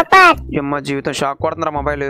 Super అమ్మ జీవితం shock కొడుతుందిరా మొబైల్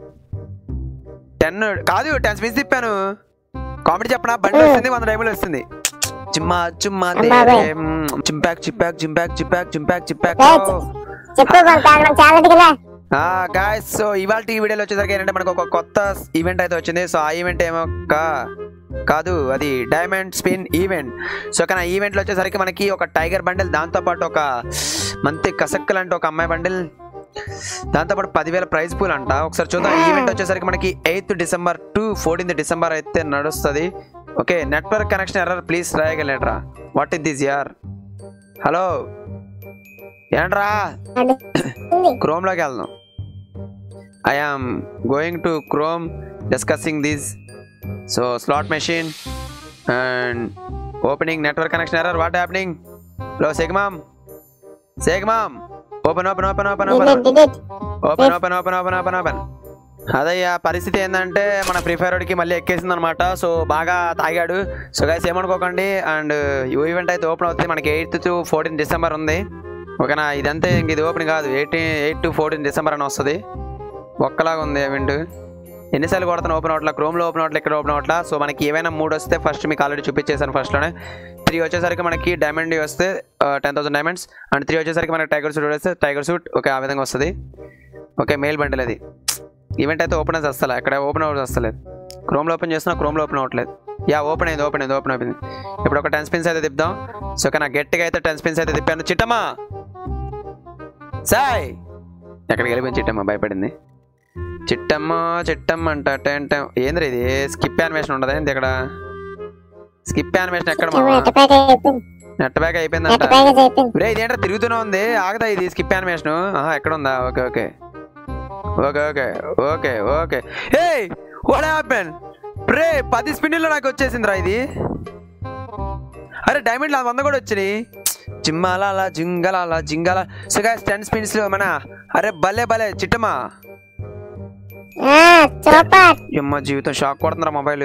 టెన్ కాదు టెన్ స్పీస్ తిప్పాను కామెడీ చెప్పనా బండి వస్తుంది వంద డైమండ్ వస్తుంది చుమ్మా చుమ్మా అమ్మావే. చింపాక్ చిప్పాక్ చింపాక్ చిప్పాక్ చింపాక్ చిప్పాక్ ఏ, చెప్పు కొంత మనం చాలా దిగలే గాయస్ సో ఇవాళ ఈ వీడియోలో వచ్చేసరికి ఏంటంటే మనకు ఒక కొత్త ఈవెంట్ అయితే వచ్చింది సో ఆ ఈవెంట్ ఏమో కా- కాదు అది డైమండ్ స్పిన్ ఈవెంట్ సో కానీ ఆ ఈవెంట్లో వచ్చేసరికి మనకి ఒక టైగర్ బండిల్ దాంతోపాటు ఒక మంచి కసక్కల్ అంటే ఒక అమ్మాయి బండిల్ దాంతోపాటు పదివేల ప్రైజ్ పూల్ అంట ఒకసారి చూద్దాం ఈ ఈవెంట్ వచ్చేసరికి మనకి eighth December to fourteenth December అయితే నడుస్తుంది okay network connection error please రాయగలరా వాట్ ఇస్ దిస్ యార్ హలో ఏంట్రా నడుస్తుంది. క్రోమ్లోకి వెళ్దాం I am going to Chrome discussing this so slot machine and opening network connection error what happening లో సెగ్మామ్ సెగ్మామ్ open open open open open Delete, delete. Open open open open open open అదయ్యా పరిస్థితి ఏంటంటే మన ప్రీ ఫైర్ వాడికి మళ్ళీ ఎక్కేసింది అనమాట సో బాగా తాగాడు సో గైస్ ఏమనుకోకండి అండ్ ఈవెంట్ అయితే ఓపెన్ అవుతుంది మనకి ఎయిత్ టు ఫోర్టీన్ డిసెంబర్ ఉంది ఓకేనా ఇదంతే ఇంక ఇది ఓపెన్ కాదు eighteen eight to fourteen December అని వస్తుంది ఒక్కలాగా ఉంది ఈవెంట్ ఎన్నిసార్లు కొడతాను ఓపెన్ అవట్లా క్రోమ్లో ఓపెన్ అవట్లే ఇక్కడ ఓపెన్ అవట్లా సో మనకి ఏవైనా మూడు వస్తే ఫస్ట్ మీకు ఆల్రెడీ చూపించేసాను ఫస్ట్లోనే త్రీ వచ్చేసరికి మనకి డైమండ్ వస్తే ten thousand diamonds and three వచ్చేసరికి మనకి టైగర్ సూట్ వస్తే టైగర్ సూట్ ఓకే ఆ విధంగా వస్తుంది ఓకే మెయిల్ బండిల్ అది ఈవెంట్ అయితే ఓపెన్ అయితే వస్తలే అక్కడ ఓపెన్ అవ్వడం వస్తలేదు క్రోమ్లో ఓపెన్ చేస్తున్నా క్రోమ్లో ఓపెన్ అవ్వట్లేదు యా ఓపెన్ అయింది ఓపెన్ అయింది ఓపెన్ అయిపోయింది ఇప్పుడు ఒక టెన్ స్పిన్స్ అయితే తిప్పుదాం సో ఓకే నా గట్టిగా అయితే టెన్ స్పిన్స్ అయితే తిప్పాను చిట్టమ్మా సాయ్ ఎక్కడికి వెళ్ళిపోయింది చిట్టమ్మ భయపడింది చిట్టమ్మ చిట్టమ్మ అంట టెన్ టెన్ ఏంద్ర ఇది స్కిప్ యానిమేషన్ ఉండదు ఏంది ఇక్కడ స్కిప్ యానిమేషన్ ఎక్కడ ఏమో మావా ఎట్టపాక అయిపోయింది. నెట్ బ్యాక్ అయిపోయిందంట ఎట్టపాక అయిపోయింది. రే ఇదేంటో తిరుగుతూనే ఉంది ఆగదా ఇది స్కిప్ యానిమేషన్ ఆహా ఎక్కడ ఉందా okay okay okay okay okay okay hey what happen రే పది స్పిన్నుల్లో నాకు వచ్చేసిందిరా ఇది అరే డైమండ్ లా వంద కూడా వచ్చినాయి జిమ్మాల జింగల జింగల సో గైస్ టెన్ స్పిన్స్ లో మన అరే భలే భలే చిట్టమ్మా ఆ, సూపర్ అమ్మ జీవితం షాక్ కొడుతుందిరా మొబైల్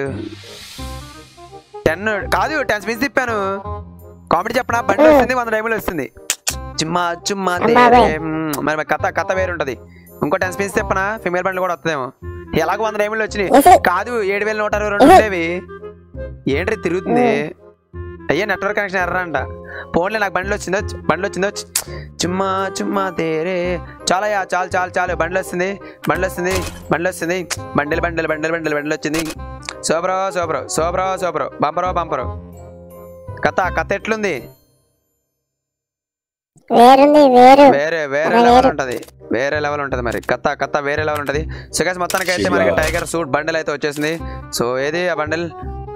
టెన్ కాదు టెన్ స్పిన్స్ తిప్పాను కామెడీ చెప్పనా బండి వస్తుంది వంద డైమండ్ వస్తుంది చుమ్మా చుమ్మా దే అమ్మావే. రే. మ్మ్. మరి మరి కథ కథ వేరు ఉంటది ఇంకో టెన్ స్పిన్స్ తిప్పనా ఫిమేల్ బండ్లు కూడా వస్తుందేమో ఎలాగో వంద డైమండ్లు వచ్చినాయి ఏసే. కాదు ఏడు వేల నూట అరవై రెండు ఉండేవి ఏంటి తిరుగుతుంది అయ్యే నెట్వర్క్ కనెక్షన్ ఎర్ర అంట ఫోన్లో నాకు బండ్లు వచ్చిందో బండ్లు వచ్చిందో చుమ్మా చుమ్మా తేరే చాలా యా చాలు చాలు చాలు బండ్లు వస్తుంది బండ్లు వస్తుంది బండ్లు వస్తుంది బండిలు బండిలు బండిలు బండిలు బండ్లు వచ్చింది సూపరో సూపరో సూపరో సూపరో బంపరో బంపరో కథ కథ ఎట్లుంది వేరుంది వేరు వేరే వేరే అలా లెవెల్ వేరు. ఉంటది వేరే లెవెల్ ఉంటది మరి కథ కథ వేరే లెవెల్ ఉంటది సో గైస్ మొత్తానికి అయితే మనకి టైగర్ సూట్ బండిల్ అయితే వచ్చేసింది సో ఏది ఆ బండిల్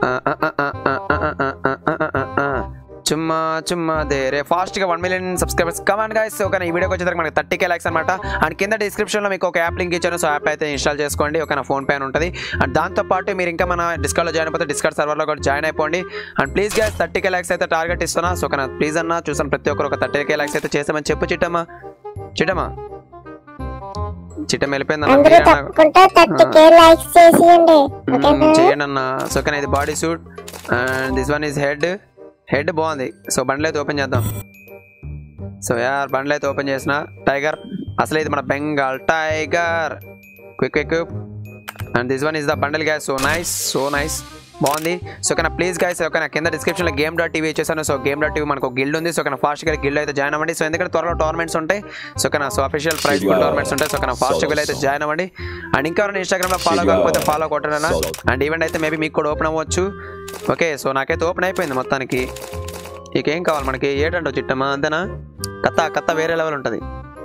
చుమ్మా చుమ్మా దేరే ఫాస్ట్ గా one million subscribers command guys ఒక ఈ వీడియోకి వచ్చేసరికి మనకి థర్టీ కే లైక్స్ అనమాట అండ్ కింద డిస్క్రిప్షన్ లో మీకు ఒక యాప్ లింక్ ఇచ్చాను సో యాప్ అయితే ఇన్స్టాల్ చేసుకోండి ఒక నా ఫోన్ పే అని ఉంటుంది అండ్ దాంతో పాటు మీరు ఇంకా మన డిస్కౌంట్ లో జాయిన్ అయిపోతే డిస్కౌంట్ సర్వర్ లో కూడా జాయిన్ అయిపోండి and please guys thirty K likes అయితే టార్గెట్ ఇస్తున్నా సో ఒక ప్లీజ్ అన్న చూసాను ప్రతి ఒక్కరు ఒక థర్టీ కే లైక్స్ అయితే చేసామని చెప్పు చిట్టమ్మా చిట్టమ్మా చిట్టమ్మ వెళ్ళిపోయిందన్న అందరూ మీరన్నా- తప్పకుండా థర్టీ కే లైక్స్ చేసేయండి ఓకేనా మ్మ్, చేయండి అన్న సో కానీ ఇది body suit and this one is head head బాగుంది సో బండ్లు అయితే ఓపెన్ చేద్దాం సో యార్ బండ్లు అయితే ఓపెన్ చేసిన టైగర్ అసలు ఇది మన Bengal tiger quick quick and this one is the bundle guys so nice so nice బాగుంది సో కానీ ప్లీజ్ గైస్ ఒక కింద డిస్క్రిప్షన్లో గేమ్ డాట్ టీవీ ఇచ్చేసాను సో గేమ్ డాట్ టీవీ మనకు గిల్డ్ ఉంది సో కానీ ఫాస్ట్గా గిల్డ్ అయితే జాయిన్ అవ్వండి సో ఎందుకంటే త్వరలో టోర్నమెంట్స్ ఉంటాయి సో కానీ సో అఫీషియల్ ప్రైజ్ టోర్నమెంట్స్ ఉంటాయి సో కానీ ఫాస్ట్గా అయితే జాయిన్ అవ్వండి అండ్ ఇంకా ఎవరైనా ఇన్స్టాగ్రామ్లో ఫాలో కాకపోతే ఫాలో కొట్టడనా అండ్ ఈవెంట్ అయితే మేబీ మీకు కూడా ఓపెన్ అవ్వచ్చు ఓకే సో నాకైతే ఓపెన్ అయిపోయింది మొత్తానికి ఇక ఏం కావాలి మనకి ఏటంటో చిట్టమ్మా అంతేనా కథ కథ వేరే లెవెల్ ఉంటుంది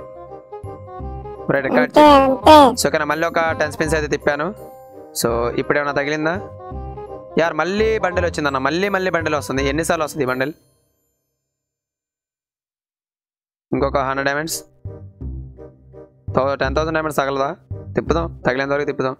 రైట్ కట్ అంతే అంతే సో కానీ మళ్ళీ ఒక టెన్ స్పిన్స్ అయితే తిప్పాను సో ఇప్పుడు ఏమైనా తగిలిందా యార్ మళ్ళీ బండిల్ వచ్చిందన్న మళ్ళీ మళ్ళీ బండిల్ వస్తుంది ఎన్నిసార్లు వస్తుంది ఈ బండిల్ ఇంకొక hundred diamonds ten thousand diamonds తగలదా తిప్పుదాం తగిలేంత వరకు తిప్పుదాం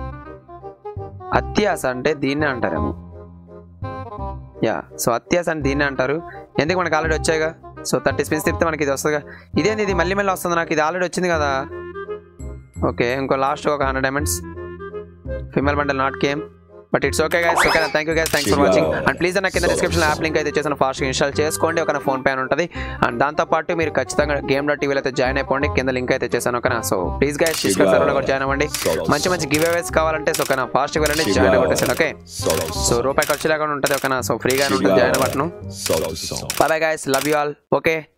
అత్యాస అంటే దీన్నే అంటారేమో యా సో అత్యాస అంటే దీన్నే అంటారు ఎందుకు మనకి ఆల్రెడీ వచ్చాయిగా సో థర్టీ స్పిన్స్ తిప్పితే మనకి ఇది వస్తుందిగా ఇదేంది ఇది మళ్ళీ మళ్ళీ వస్తుంది నాకు ఇది ఆల్రెడీ వచ్చింది కదా ఓకే ఇంకో లాస్ట్ ఒక hundred diamonds female bundle not came but it's okay guys okay thank you guys thanks for watching and please అన్న కింద డిస్క్రిప్షన్ యాప్ లింక్ అయితే చేసిన ఫాస్ట్ ఇన్స్టాల్ చేసుకోండి ఒక ఫోన్ పే అని ఉంటుంది అండ్ దాంతో పాటు మీరు ఖచ్చితంగా గేమ్ డాట్ టీవీలో అయితే జాయిన్ అయిపోండి కింద లింక్ అయితే చేశాను ఓకేనా సో ప్లీజ్ గైస్ డిస్కస్ సర్వర్లో కూడా జాయిన్ అవ్వండి మంచి మంచి గివ్ అవేస్ కావాలంటే సో ఓకేనా ఫాస్ట్ వెళ్ళండి జాయిన్ అవ్వండి ఓకే Solo సో రూపాయి ఖర్చు లేకుండా ఉంటుంది ఓకేనా సో ఫ్రీగానే ఉంటుంది జాయిన్ అవ్వటం Solo song. Bye bye guys love you all okay